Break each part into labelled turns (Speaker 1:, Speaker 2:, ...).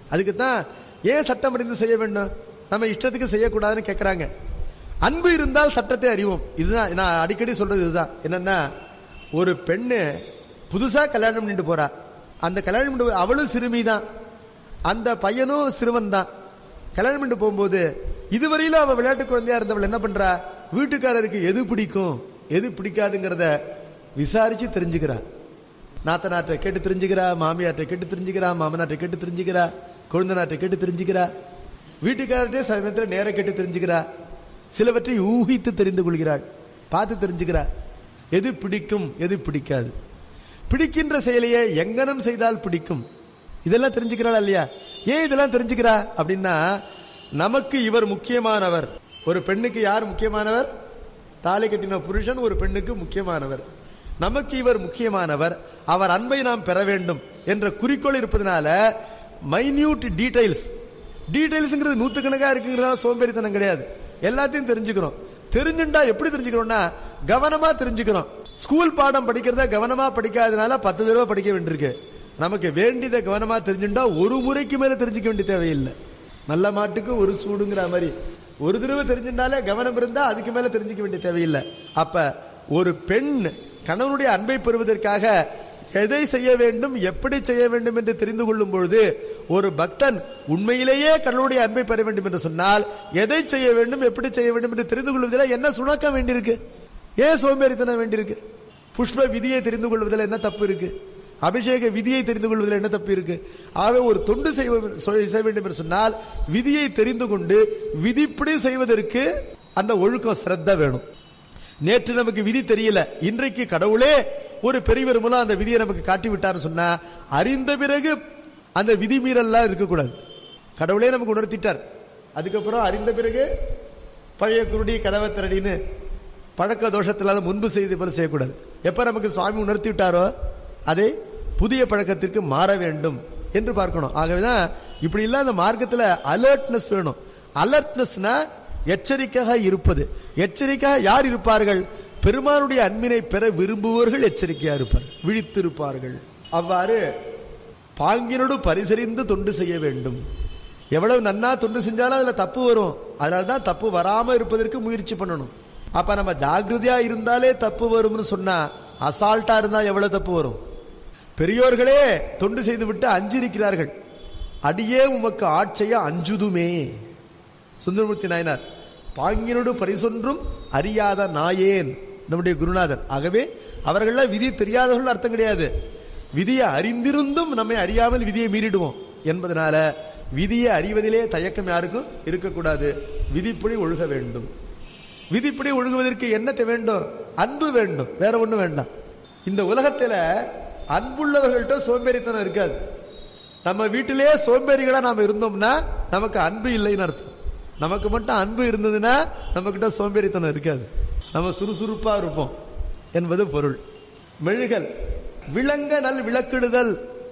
Speaker 1: அதுக்கு தான் ஏன் சட்டம் அறிந்து செய்ய வேண்டும் நம்ம இஷ்டத்துக்கு செய்யக்கூடாதுன்னு கேட்கறாங்க அன்பு இருந்தால் சட்டத்தை அறிவோம் இதுதான் நான் அடிக்கடி சொல்றது இதுதான் என்னன்னா ஒரு பெண்ணு புதுசா கல்யாணம் பண்ணிட்டு போறா அந்த கல்யாணம் பண்ணிட்டு அவளும் சிறுமி தான் அந்த பையனும் சிறுவன் தான் கல்யாணம் பண்ணிட்டு போகும்போது இதுவரையிலும் அவ விளையாட்டு குழந்தையா இருந்தவள் என்ன பண்றா வீட்டுக்காரருக்கு எது பிடிக்கும் எது பிடிக்காதுங்கிறத விசாரிச்சு தெரிஞ்சுக்கிறா நாத்தனாற்றை கேட்டு தெரிஞ்சுக்கிறா மாமியார்ட்ட கேட்டு தெரிஞ்சுக்கிறா மாமனார்ட்ட கேட்டு தெரிஞ்சுக்கிறா கொழுந்தனார்ட்ட கேட்டு தெரிஞ்சுக்கிறா வீட்டுக்காரர்கிட்டே சில நேரத்தில் நேர கேட்டு தெரிஞ்சுக்கிறா சிலவற்றை ஊகித்து தெரிந்து கொள்கிறாள் பார்த்து தெரிஞ்சுக்கிறா எது பிடிக்கும் எது பிடிக்காது பிடிக்கின்ற செயலையே எங்கனம் செய்தால் பிடிக்கும் இதெல்லாம் தெரிஞ்சுக்கிறாள் இல்லையா ஏன் இதெல்லாம் தெரிஞ்சுக்கிறா அப்படின்னா நமக்கு இவர் முக்கியமானவர் ஒரு பெண்ணுக்கு யார் முக்கியமானவர் தாலி கட்டின புருஷன் ஒரு பெண்ணுக்கு முக்கியமானவர் நமக்கு இவர் முக்கியமானவர் அவர் அன்பை நாம் பெற வேண்டும் என்ற குறிக்கோள் இருப்பதனால மைன்யூட் டீடைல்ஸ் டீடைல்ஸ்ங்கிறது நூத்துக்கணக்கா இருக்குங்கிறதால சோம்பேறித்தனம் கிடையாது எல்லாத்தையும் தெரிஞ்சுக்கிறோம் தெரிஞ்சுண்டா எப்படி தெரிஞ்சுக்கிறோம்னா கவனமா தெரிஞ்சுக்கிறோம் ஸ்கூல் பாடம் படிக்கிறத கவனமா படிக்காதனால பத்து தடவை படிக்க வேண்டியிருக்கு நமக்கு வேண்டியதை கவனமா தெரிஞ்சுண்டா ஒரு முறைக்கு மேல தெரிஞ்சுக்க வேண்டிய தேவையில்லை நல்ல மாட்டுக்கு ஒரு சூடுங்கிற மாதிரி ஒரு தடவை தெரிஞ்சிருந்தாலே கவனம் இருந்தா அதுக்கு மேல தெரிஞ்சுக்க வேண்டிய தேவையில்லை அப்ப ஒரு பெண் கணவனுடைய அன்பை பெறுவதற்காக எதை செய்ய வேண்டும் எப்படி செய்ய வேண்டும் என்று தெரிந்து கொள்ளும் பொழுது ஒரு பக்தன் உண்மையிலேயே கடவுளுடைய அன்பை பெற வேண்டும் என்று சொன்னால் எதை செய்ய வேண்டும் எப்படி செய்ய வேண்டும் என்று தெரிந்து கொள்வதில் என்ன சுணக்கம் வேண்டியிருக்கு ஏன் சோம்பேறித்தனம் வேண்டியிருக்கு புஷ்ப விதியை தெரிந்து கொள்வதில் என்ன தப்பு இருக்கு அபிஷேக விதியை தெரிந்து கொள்வதில் என்ன தப்பு இருக்கு ஆகவே ஒரு தொண்டு செய்வ- செய்ய வேண்டும் என்று சொன்னால் விதியை தெரிந்து கொண்டு விதிப்படி செய்வதற்கு அந்த ஒழுக்கம் சிரத்த வேணும் நேற்று நமக்கு விதி தெரியல இன்றைக்கு கடவுளே ஒரு பெரியவர் மூலம் அந்த விதியை நமக்கு காட்டி விட்டார்னு சொன்னா அறிந்த பிறகு அந்த விதி மீறல்லாம் இருக்கக்கூடாது கடவுளே நமக்கு உணர்த்திட்டார் அதுக்கப்புறம் அறிந்த பிறகு பழைய குருடி கதவை திரடின்னு பழக்க தோஷத்தினால முன்பு செய்து போல செய்யக்கூடாது எப்ப நமக்கு சுவாமி உணர்த்தி விட்டாரோ அதை புதிய பழக்கத்திற்கு மாற வேண்டும் என்று பார்க்கணும் ஆகவேதான் இப்படி இல்லாத மார்க்கத்துல அலர்ட்னஸ் வேணும் அலர்ட்னஸ்னா எச்சரிக்கையாக இருப்பது எச்சரிக்கையாக யார் இருப்பார்கள் பெருமானுடைய அன்பினை பெற விரும்புவர்கள் எச்சரிக்கையா இருப்பார் விழித்திருப்பார்கள் அவ்வாறு பாங்கினோடு பரிசறிந்து தொண்டு செய்ய வேண்டும் எவ்வளவு நன்னா தொண்டு செஞ்சாலும் அதுல தப்பு வரும் அதனாலதான் தப்பு வராம இருப்பதற்கு முயற்சி பண்ணணும் அப்ப நம்ம ஜாகிரதையா இருந்தாலே தப்பு வரும்னு சொன்னா அசால்ட்டா இருந்தா எவ்வளவு தப்பு வரும் பெரியோர்களே தொண்டு செய்து விட்டு அஞ்சிருக்கிறார்கள் அடியே உமக்கு ஆட்செய்ய அஞ்சுதுமே சுந்தரமூர்த்தி நாயனார் பாங்கினோடு பரிசொன்றும் அறியாத நாயேன் நம்முடைய குருநாதர் ஆகவே அவர்கள விதி தெரியாதவர்கள் அர்த்தம் கிடையாது விதியை அறிந்திருந்தும் நம்மை அறியாமல் விதியை மீறிடுவோம் என்பதனால விதியை அறிவதிலே தயக்கம் யாருக்கும் இருக்கக்கூடாது விதிப்படி ஒழுக வேண்டும் விதிப்படி ஒழுகுவதற்கு என்னத்தை வேண்டும் அன்பு வேண்டும் வேற ஒண்ணும் வேண்டாம் இந்த உலகத்துல அன்புள்ளவர்கள்ட்ட சோம்பேறித்தனம் இருக்காது நம்ம வீட்டிலேயே சோம்பேறிகளா நாம இருந்தோம்னா நமக்கு அன்பு இல்லைன்னு அர்த்தம் நமக்கு மட்டும் அன்பு இருந்ததுன்னா நம்ம கிட்ட சோம்பேறித்தனம் இருக்காது நம்ம சுறுசுறுப்பா இருப்போம் என்பது பொருள் மெழுகல் விளங்க நல் விளக்கிடுதல்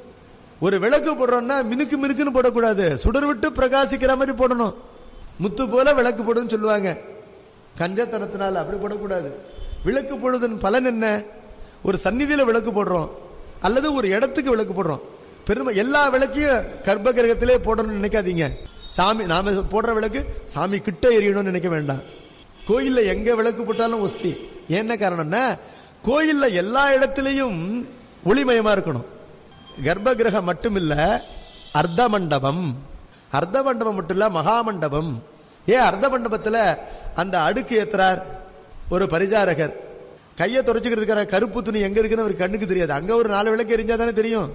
Speaker 1: ஒரு விளக்கு போடுறோம்னா மினுக்கு மினுக்குன்னு போடக்கூடாது சுடர் விட்டு பிரகாசிக்கிற மாதிரி போடணும் முத்து போல விளக்கு போடுன்னு சொல்லுவாங்க கஞ்சத்தனத்தினால அப்படி போடக்கூடாது விளக்கு போடுவதன் பலன் என்ன ஒரு சந்நிதியில விளக்கு போடுறோம் அல்லது ஒரு இடத்துக்கு விளக்கு போடுறோம் பெருமை எல்லா விளக்கையும் கர்ப்ப கிரகத்திலே போடணும்னு நினைக்காதீங்க சாமி நாம போடுற விளக்கு சாமி கிட்ட எரியணும்னு நினைக்க வேண்டாம் கோயில்ல எங்க விளக்கு போட்டாலும் ஒஸ்தி என்ன காரணம்னா கோயில்ல எல்லா இடத்திலையும் ஒளிமயமா இருக்கணும் கர்ப்ப கிரகம் மட்டும் இல்ல அர்த்த மண்டபம் அர்த்த மண்டபம் மட்டும் இல்ல மகா மண்டபம் ஏன் அர்த்த மண்டபத்துல அந்த அடுக்கு ஏத்துறார் ஒரு பரிசாரகர் கையை தொடச்சுக்கிறதுக்கான கருப்பு துணி எங்க இருக்குன்னு அவர் கண்ணுக்கு தெரியாது அங்க ஒரு நாலு விளக்கு எரிஞ்சா தானே தெரியும்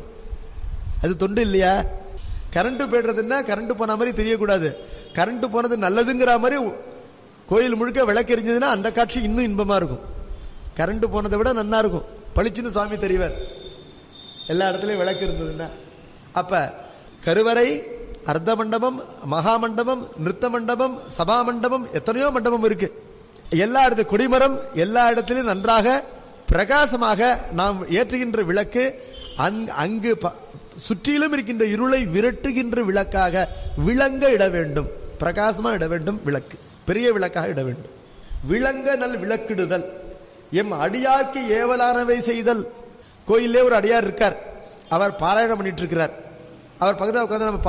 Speaker 1: அது தொண்டு இல்லையா கரண்ட் போயிடுறதுன்னா கரண்ட் போன மாதிரி தெரியக்கூடாது கரண்ட் போனது நல்லதுங்கிற மாதிரி கோயில் முழுக்க விளக்கு எரிஞ்சதுன்னா அந்த காட்சி இன்னும் இன்பமா இருக்கும் கரண்ட் போனதை விட நன்னா இருக்கும் பளிச்சுன்னு சுவாமி தெரிவார் எல்லா இடத்துலயும் விளக்கு இருந்ததுன்னா அப்ப கருவறை அர்த்த மண்டபம் மகா மண்டபம் நிறுத்த மண்டபம் சபா மண்டபம் எத்தனையோ மண்டபம் இருக்கு எல்லா இடத்து கொடிமரம் எல்லா இடத்திலும் நன்றாக பிரகாசமாக நாம் ஏற்றுகின்ற விளக்கு அங்- அங்கு ப- சுற்றிலும் இருக்கின்ற இருளை விரட்டுகின்ற விளக்காக விளங்க இட வேண்டும் பிரகாசமா இட வேண்டும் விளக்கு பெரிய விளக்காக இட வேண்டும் விளங்க நல் விளக்கிடுதல் எம் அடியார்க்கு ஏவலானவை செய்தல் கோயிலே ஒரு அடியார் இருக்கார் அவர் பாராயணம் பண்ணிட்டு இருக்கிறார் அவர் பக்கத்துல உட்கார்ந்து நம்ம